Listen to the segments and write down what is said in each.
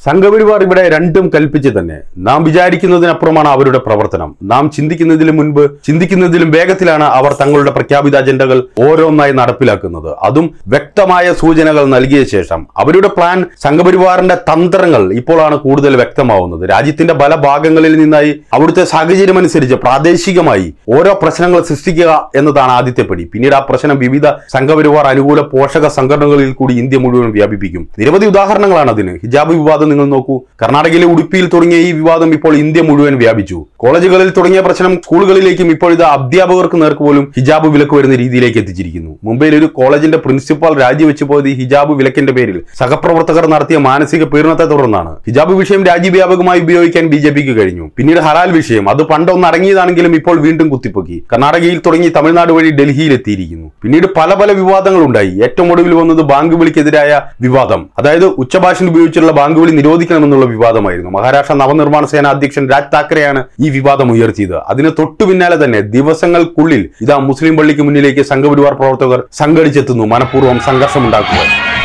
സംഘപരിവാർ ഇവിടെ രണ്ടും കൽപ്പിച്ച് തന്നെ നാം വിചാരിക്കുന്നതിനപ്പുറമാണ് അവരുടെ പ്രവർത്തനം നാം ചിന്തിക്കുന്നതിലും മുൻപ് ചിന്തിക്കുന്നതിലും വേഗത്തിലാണ് അവർ തങ്ങളുടെ പ്രഖ്യാപിത അജണ്ടകൾ ഓരോന്നായി നടപ്പിലാക്കുന്നത് അതും വ്യക്തമായ സൂചനകൾ നൽകിയ ശേഷം അവരുടെ പ്ലാൻ സംഘപരിവാറിന്റെ തന്ത്രങ്ങൾ ഇപ്പോഴാണ് കൂടുതൽ വ്യക്തമാവുന്നത് രാജ്യത്തിന്റെ പല ഭാഗങ്ങളിൽ നിന്നായി അവിടുത്തെ സാഹചര്യം അനുസരിച്ച് പ്രാദേശികമായി ഓരോ പ്രശ്നങ്ങൾ സൃഷ്ടിക്കുക എന്നതാണ് ആദ്യത്തെ പടി പിന്നീട് ആ പ്രശ്നം വിവിധ സംഘപരിവാർ അനുകൂല പോഷക സംഘടനകളിൽ കൂടി ഇന്ത്യ മുഴുവൻ വ്യാപിപ്പിക്കും നിരവധി ഉദാഹരണങ്ങളാണ് അതിന് ഹിജാബ് വിവാദം നിങ്ങൾ നോക്കൂ കർണാടകയിലെ ഉടുപ്പിയിൽ തുടങ്ങിയ ഈ വിവാദം ഇപ്പോൾ ഇന്ത്യ മുഴുവൻ വ്യാപിച്ചു കോളേജുകളിൽ തുടങ്ങിയ പ്രശ്നം സ്കൂളുകളിലേക്കും ഇപ്പോൾ ഇത് അധ്യാപകർക്ക് നേർക്ക് പോലും ഹിജാബ് വിലക്ക് വരുന്ന രീതിയിലേക്ക് എത്തിച്ചിരിക്കുന്നു മുംബൈയിൽ ഒരു കോളേജിന്റെ പ്രിൻസിപ്പാൾ രാജിവെച്ചു പോയത് ഈ ഹിജാബ് വിലക്കിന്റെ പേരിൽ സഹപ്രവർത്തകർ നടത്തിയ മാനസിക പീഡനത്തെ തുടർന്നാണ് ഹിജാബ് വിഷയം രാജ്യവ്യാപകമായി ഉപയോഗിക്കാൻ ബി ജെ പിക്ക് കഴിഞ്ഞു പിന്നീട് ഹലാൽ വിഷയം അത് പണ്ടൊന്ന് അടങ്ങിയതാണെങ്കിലും ഇപ്പോൾ വീണ്ടും കുത്തിപ്പൊക്കി കർണാടകയിൽ തുടങ്ങി തമിഴ്നാട് വഴി ഡൽഹിയിൽ എത്തിയിരിക്കുന്നു പിന്നീട് പല പല വിവാദങ്ങൾ ഉണ്ടായി ഏറ്റവും ഒടുവിൽ വന്നത് ബാങ്ക് വിളിക്കെതിരായ വിവാദം അതായത് ഉച്ചഭാഷയിൽ ഉപയോഗിച്ചുള്ള ബാങ്ക് വിളി നിരോധിക്കണമെന്നുള്ള വിവാദമായിരുന്നു മഹാരാഷ്ട്ര നവനിർമ്മാണ സേന അധ്യക്ഷൻ രാജ് താക്കറെയാണ് ഈ വിവാദം ഉയർത്തിയത് അതിന് തൊട്ടു പിന്നാലെ തന്നെ ദിവസങ്ങൾക്കുള്ളിൽ ഇതാ മുസ്ലിം പള്ളിക്ക് മുന്നിലേക്ക് സംഘപരിവാർ പ്രവർത്തകർ സംഘടിച്ചെത്തുന്നു മനഃപൂർവ്വം സംഘർഷമുണ്ടാക്കുക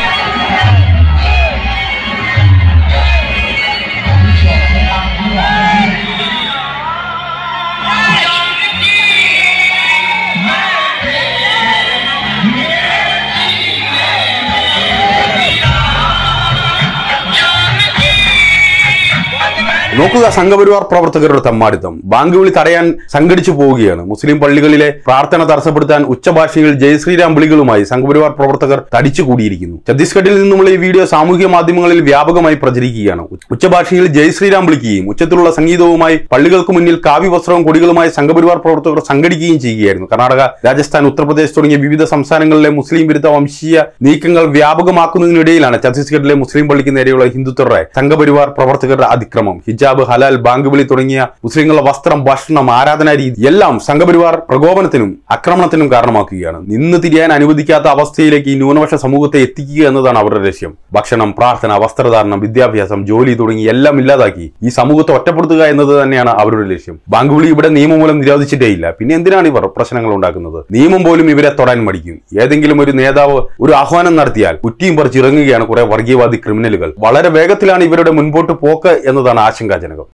നോക്കുക സംഘപരിവാർ പ്രവർത്തകരുടെ തമ്മാടിത്തം ബാങ്ക് വിളി തടയാൻ സംഘടിച്ചു പോവുകയാണ് മുസ്ലിം പള്ളികളിലെ പ്രാർത്ഥന തടസ്സപ്പെടുത്താൻ ഉച്ചഭാഷയിൽ ജയ് ശ്രീരാം വിളികളുമായി സംഘപരിവാർ പ്രവർത്തകർ തടിച്ചുകൂടിയിരിക്കുന്നു ഛത്തീസ്ഗഡിൽ നിന്നുമുള്ള ഈ വീഡിയോ സാമൂഹിക മാധ്യമങ്ങളിൽ വ്യാപകമായി പ്രചരിക്കുകയാണ് ഉച്ചഭാഷയിൽ ജയ് ശ്രീരാം വിളിക്കുകയും ഉച്ചത്തിലുള്ള സംഗീതവുമായി പള്ളികൾക്ക് മുന്നിൽ കാവ്യ വസ്ത്രവും കൊടികളുമായി സംഘപരിവാർ പ്രവർത്തകർ സംഘടിക്കുകയും ചെയ്യുകയായിരുന്നു കർണാടക രാജസ്ഥാൻ ഉത്തർപ്രദേശ് തുടങ്ങിയ വിവിധ സംസ്ഥാനങ്ങളിലെ മുസ്ലിം വിരുദ്ധ വംശീയ നീക്കങ്ങൾ വ്യാപകമാക്കുന്നതിനിടയിലാണ് ഛത്തീസ്ഗഡിലെ മുസ്ലിം പള്ളിക്ക് നേരെയുള്ള ഹിന്ദുത്വരുടെ സംഘപരിവാർ പ്രവർത്തകരുടെ അതിക്രമം ഹിജാബ് ഹലാൽ ബാങ്ക് വിളി തുടങ്ങിയ മുസ്ലിങ്ങളുടെ വസ്ത്രം ഭക്ഷണം ആരാധനാ രീതി എല്ലാം സംഘപരിവാർ പ്രകോപനത്തിനും ആക്രമണത്തിനും കാരണമാക്കുകയാണ് നിന്ന് തിരിയാൻ അനുവദിക്കാത്ത അവസ്ഥയിലേക്ക് ഈ ന്യൂനപക്ഷ സമൂഹത്തെ എത്തിക്കുക എന്നതാണ് അവരുടെ ലക്ഷ്യം ഭക്ഷണം പ്രാർത്ഥന വസ്ത്രധാരണം വിദ്യാഭ്യാസം ജോലി തുടങ്ങി എല്ലാം ഇല്ലാതാക്കി ഈ സമൂഹത്തെ ഒറ്റപ്പെടുത്തുക എന്നത് തന്നെയാണ് അവരുടെ ലക്ഷ്യം ബാങ്ക് വിളി ഇവിടെ നിയമം മൂലം നിരോധിച്ചിട്ടേ ഇല്ല പിന്നെ എന്തിനാണ് ഇവർ പ്രശ്നങ്ങൾ ഉണ്ടാക്കുന്നത് നിയമം പോലും ഇവരെ തൊടാൻ മടിക്കും ഏതെങ്കിലും ഒരു നേതാവ് ഒരു ആഹ്വാനം നടത്തിയാൽ കുറ്റിയും പറിച്ചിറങ്ങുകയാണ് കുറെ വർഗീയവാദി ക്രിമിനലുകൾ വളരെ വേഗത്തിലാണ് ഇവരുടെ മുൻപോട്ട് പോക്ക് എന്നതാണ് ആശങ്കാജനകം